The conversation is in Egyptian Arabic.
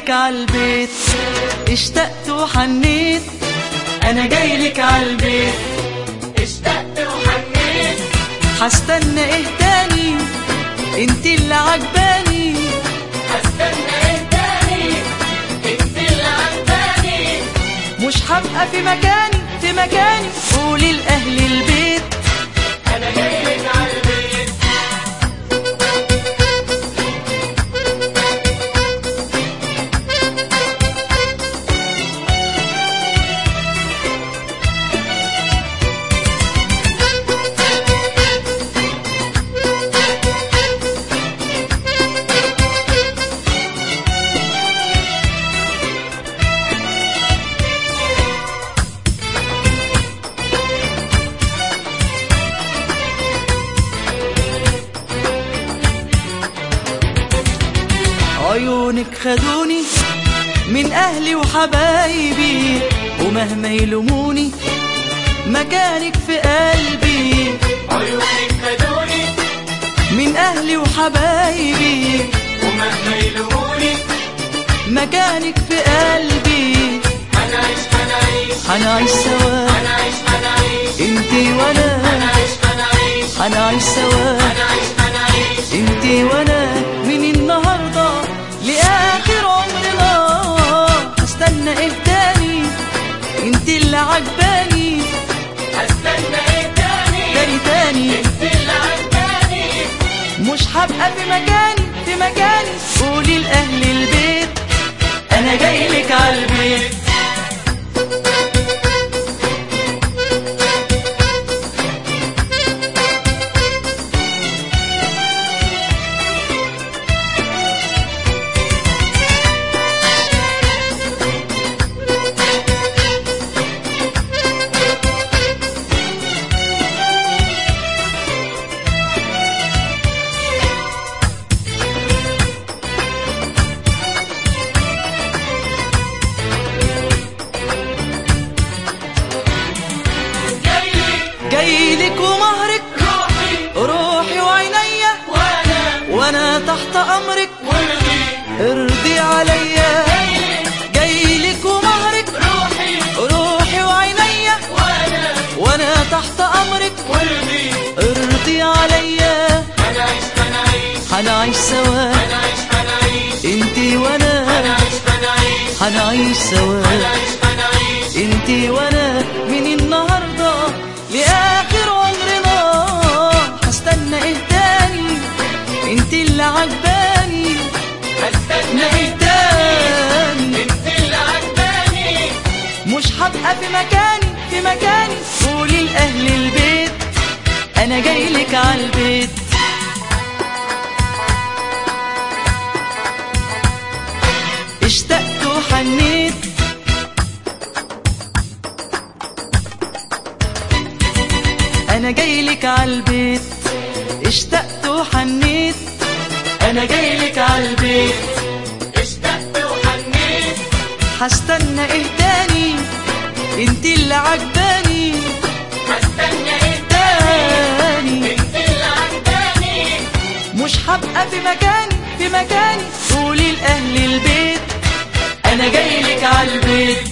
جايلك عالبيت اشتقت وحنيت انا جايلك عالبيت اشتقت وحنيت هستنى ايه تاني انت اللي عجباني هستنى ايه تاني انت اللي عجباني مش هبقى في مكاني في مكاني قولي لاهل البيت انا جايلك عالبيت عيونك خدوني من اهلي وحبايبي ومهما يلوموني مكانك في قلبي عيونك خدوني من اهلي وحبايبي ومهما يلوموني مكانك في قلبي هنعيش هنعيش هنعيش سوا هنعيش هنعيش انتي وانا هنعيش هنعيش هنعيش سوا هنعيش هنعيش انتي وانا من النهارده لاخر عمرنا هستنى ايه تاني انتي اللي عجباني هستنى ايه تاني تاني تاني انت اللي عجباني مش هبقى في مكاني في مكاني قولي لاهل البيت انا جايلك عالبيت جايلك جايلك ومهرك روحي روحي وعينيا وانا وانا تحت امرك ورضي ارضي عليا جايلك جايلك ومهرك روحي روحي وعينيا وانا وانا تحت امرك ورضي ارضي عليا هنعيش هنعيش هنعيش سوا هنعيش هنعيش انتي وانا هنعيش هنعيش هنعيش سوا هنعيش هنعيش انتي وانا من النهارده لاخر عمرنا هستنى ايه تاني انتي اللي عجباني هستنى ايه ايه تاني انت اللي عجباني مش هبقى في مكاني في مكاني قولي لاهل البيت انا جايلك عالبيت اشتقت وحنيت انا جايلك عالبيت اشتقت وحنيت انا جايلك عالبيت اشتقت وحنيت هستنى ايه تاني انتي اللي عجباني هستنى ايه تاني انت اللي عجباني مش هبقى في مكاني في مكاني قولي لأهل البيت أنا جايلك عالبيت